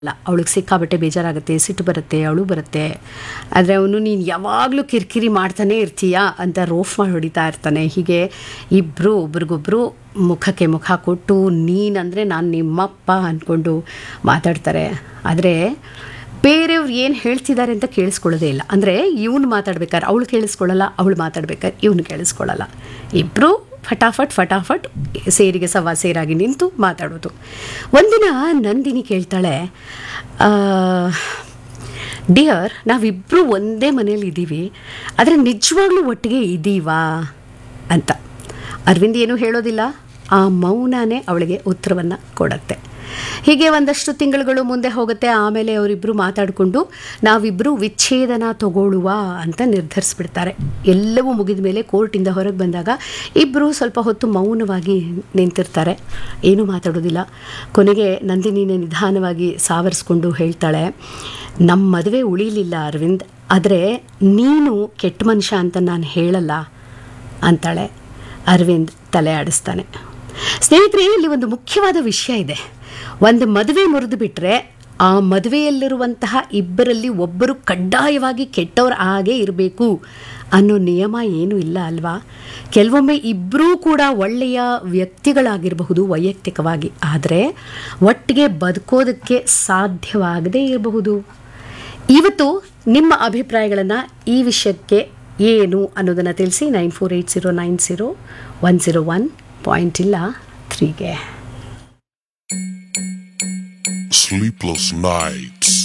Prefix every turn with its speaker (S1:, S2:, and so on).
S1: ಅಲ್ಲ ಅವಳಿಗೆ ಸಿಕ್ಕಾಬಟ್ಟೆ ಬೇಜಾರಾಗುತ್ತೆ ಸಿಟ್ಟು ಬರುತ್ತೆ ಅಳು ಬರುತ್ತೆ ಆದರೆ ಅವನು ನೀನು ಯಾವಾಗಲೂ ಕಿರಿಕಿರಿ ಮಾಡ್ತಾನೆ ಇರ್ತೀಯಾ ಅಂತ ರೋಫ್ ಮಾಡಿ ಹೊಡಿತಾ ಇರ್ತಾನೆ ಹೀಗೆ ಇಬ್ಬರು ಒಬ್ರಿಗೊಬ್ರು ಮುಖಕ್ಕೆ ಮುಖ ಕೊಟ್ಟು ನೀನಂದರೆ ನಾನು ನಿಮ್ಮಪ್ಪ ಅಂದ್ಕೊಂಡು ಮಾತಾಡ್ತಾರೆ ಆದರೆ ಬೇರೆಯವ್ರು ಏನು ಹೇಳ್ತಿದ್ದಾರೆ ಅಂತ ಕೇಳಿಸ್ಕೊಳ್ಳೋದೇ ಇಲ್ಲ ಅಂದರೆ ಇವನು ಮಾತಾಡ್ಬೇಕಾದ್ರೆ ಅವಳು ಕೇಳಿಸ್ಕೊಳ್ಳಲ್ಲ ಅವಳು ಮಾತಾಡ್ಬೇಕಾದ್ರೆ ಇವನು ಕೇಳಿಸ್ಕೊಳ್ಳಲ್ಲ ಇಬ್ಬರು ಫಟಾಫಟ್ ಫಟಾಫಟ್ ಸೇರಿಗೆ ಸವಾ ಸೇರಾಗಿ ನಿಂತು ಮಾತಾಡೋದು ಒಂದಿನ ನಂದಿನಿ ಕೇಳ್ತಾಳೆ ಡಿಯರ್ ನಾವಿಬ್ಬರು ಒಂದೇ ಮನೇಲಿ ಇದ್ದೀವಿ ಆದರೆ ನಿಜವಾಗ್ಲೂ ಒಟ್ಟಿಗೆ ಇದ್ದೀವಾ ಅಂತ ಅರವಿಂದ್ ಏನೂ ಹೇಳೋದಿಲ್ಲ ಆ ಮೌನನೇ ಅವಳಿಗೆ ಉತ್ತರವನ್ನು ಕೊಡತ್ತೆ ಹೀಗೆ ಒಂದಷ್ಟು ತಿಂಗಳುಗಳು ಮುಂದೆ ಹೋಗುತ್ತೆ ಆಮೇಲೆ ಅವರಿಬ್ಬರು ಮಾತಾಡಿಕೊಂಡು ನಾವಿಬ್ಬರು ವಿಚ್ಛೇದನ ತಗೊಳ್ಳುವ ಅಂತ ನಿರ್ಧರಿಸ್ಬಿಡ್ತಾರೆ ಎಲ್ಲವೂ ಮುಗಿದ ಮೇಲೆ ಕೋರ್ಟಿಂದ ಹೊರಗೆ ಬಂದಾಗ ಇಬ್ಬರು ಸ್ವಲ್ಪ ಹೊತ್ತು ಮೌನವಾಗಿ ನಿಂತಿರ್ತಾರೆ ಏನೂ ಮಾತಾಡೋದಿಲ್ಲ ಕೊನೆಗೆ ನಂದಿನಿನೇ ನಿಧಾನವಾಗಿ ಸಾವರಿಸ್ಕೊಂಡು ಹೇಳ್ತಾಳೆ ನಮ್ಮ ಮದುವೆ ಉಳಿಲಿಲ್ಲ ಅರವಿಂದ್ ಆದರೆ ನೀನು ಕೆಟ್ಟ ಮನುಷ್ಯ ಅಂತ ನಾನು ಹೇಳಲ್ಲ ಅಂತಾಳೆ ಅರವಿಂದ್ ತಲೆ ಆಡಿಸ್ತಾನೆ ಸ್ನೇಹಿತರೆ ಇಲ್ಲಿ ಒಂದು ಮುಖ್ಯವಾದ ವಿಷಯ ಇದೆ ಒಂದು ಮದುವೆ ಮುರಿದು ಬಿಟ್ಟರೆ ಆ ಮದುವೆಯಲ್ಲಿರುವಂತಹ ಇಬ್ಬರಲ್ಲಿ ಒಬ್ಬರು ಕಡ್ಡಾಯವಾಗಿ ಕೆಟ್ಟವ್ರು ಹಾಗೇ ಇರಬೇಕು ಅನ್ನೋ ನಿಯಮ ಏನೂ ಇಲ್ಲ ಅಲ್ವಾ ಕೆಲವೊಮ್ಮೆ ಇಬ್ಬರೂ ಕೂಡ ಒಳ್ಳೆಯ ವ್ಯಕ್ತಿಗಳಾಗಿರಬಹುದು ವೈಯಕ್ತಿಕವಾಗಿ ಆದರೆ ಒಟ್ಟಿಗೆ ಬದುಕೋದಕ್ಕೆ ಸಾಧ್ಯವಾಗದೇ ಇರಬಹುದು ಇವತ್ತು ನಿಮ್ಮ ಅಭಿಪ್ರಾಯಗಳನ್ನು ಈ ವಿಷಯಕ್ಕೆ ಏನು ಅನ್ನೋದನ್ನು ತಿಳಿಸಿ nine four eight zero nine zero one zero one point ಇಲ್ಲ ತ್ರೀಗೆ
S2: Sleepless nights.